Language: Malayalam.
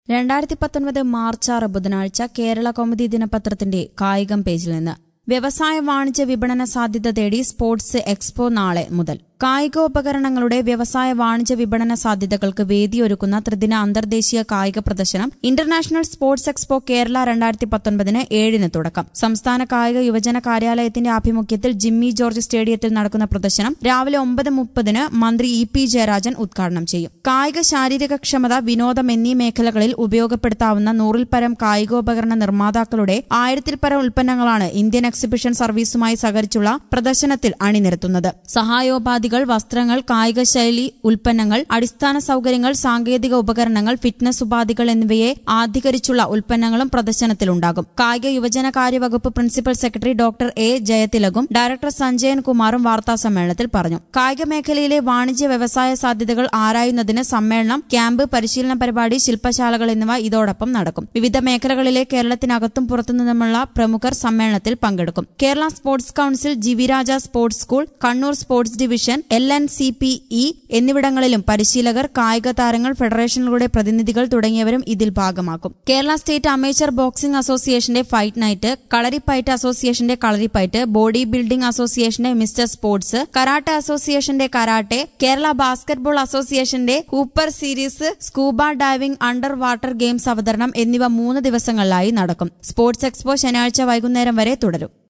രണ്ടായിരത്തി പത്തൊൻപത് മാർച്ച് ആറ് ബുധനാഴ്ച കേരള കൗമുദി ദിനപത്രത്തിന്റെ കായികം പേജിൽ നിന്ന് വ്യവസായ വാണിജ്യ വിപണന സാധ്യത തേടി സ്പോർട്സ് എക്സ്പോ നാളെ മുതൽ കായികോപകരണങ്ങളുടെ വ്യവസായ വാണിജ്യ വിപണന സാധ്യതകൾക്ക് വേദിയൊരുക്കുന്ന ത്രിദിന അന്തർദേശീയ കായിക പ്രദർശനം ഇന്റർനാഷണൽ സ്പോർട്സ് എക്സ്പോ കേരള രണ്ടായിരത്തി പത്തൊൻപതിന് ഏഴിന് തുടക്കം സംസ്ഥാന കായിക യുവജന കാര്യാലയത്തിന്റെ ആഭിമുഖ്യത്തിൽ ജിമ്മി ജോർജ് സ്റ്റേഡിയത്തിൽ നടക്കുന്ന പ്രദർശനം രാവിലെ ഒമ്പത് മുപ്പതിന് മന്ത്രി ഇ പി ജയരാജൻ ഉദ്ഘാടനം ചെയ്യും കായിക ശാരീരിക ക്ഷമത വിനോദം എന്നീ മേഖലകളിൽ ഉപയോഗപ്പെടുത്താവുന്ന നൂറിൽ പരം കായികോപകരണ നിർമ്മാതാക്കളുടെ ആയിരത്തിൽ പരം ഉൽപ്പന്നങ്ങളാണ് ഇന്ത്യൻ എക്സിബിഷൻ സർവീസുമായി സഹകരിച്ചുള്ള പ്രദർശനത്തിൽ അണിനിരത്തുന്നത് സഹായോപാധികൾ വസ്ത്രങ്ങൾ കായിക ശൈലി ഉൽപ്പന്നങ്ങൾ അടിസ്ഥാന സൌകര്യങ്ങൾ സാങ്കേതിക ഉപകരണങ്ങൾ ഫിറ്റ്നസ് ഉപാധികൾ എന്നിവയെ ആധികരിച്ചുള്ള ഉൽപ്പന്നങ്ങളും പ്രദർശനത്തിലുണ്ടാകും കായിക യുവജന കാര്യ വകുപ്പ് പ്രിൻസിപ്പൽ സെക്രട്ടറി ഡോക്ടർ എ ജയതിലകും ഡയറക്ടർ സഞ്ജയൻ കുമാറും വാർത്താ സമ്മേളനത്തിൽ പറഞ്ഞു കായിക മേഖലയിലെ വാണിജ്യ വ്യവസായ സാധ്യതകൾ ആരായുന്നതിന് സമ്മേളനം ക്യാമ്പ് പരിശീലന പരിപാടി ശില്പശാലകൾ എന്നിവ ഇതോടൊപ്പം നടക്കും വിവിധ മേഖലകളിലെ കേരളത്തിനകത്തും പുറത്തുനിന്നുമുള്ള പ്രമുഖർ സമ്മേളനത്തിൽ പങ്കെടുക്കും Kerala sports council ജിവിരാജ sports school Kannur sports division L N C P E എന്നിവിടങ്ങളിലും പരിശീലകർ കായിക താരങ്ങൾ ഫെഡറേഷനുകളുടെ പ്രതിനിധികൾ തുടങ്ങിയവരും ഇതിൽ ഭാഗമാക്കും കേരള സ്റ്റേറ്റ് അമേച്ചർ ബോക്സിംഗ് അസോസിയേഷന്റെ ഫൈറ്റ് നൈറ്റ് കളരിപ്പയറ്റ് അസോസിയേഷന്റെ കളരിപ്പയറ്റ് ബോഡി ബിൽഡിംഗ് അസോസിയേഷന്റെ മിസ്റ്റർ സ്പോർട്സ് കരാട്ടെ അസോസിയേഷന്റെ കരാട്ടെ കേരള ബാസ്കറ്റ്ബോൾ അസോസിയേഷന്റെ Cooper series scuba diving under water games അവതരണം എന്നിവ മൂന്ന് ദിവസങ്ങളിലായി നടക്കും സ്പോർട്സ് എക്സ്പോ ശനിയാഴ്ച വൈകുന്നേരം വരെ തുടരും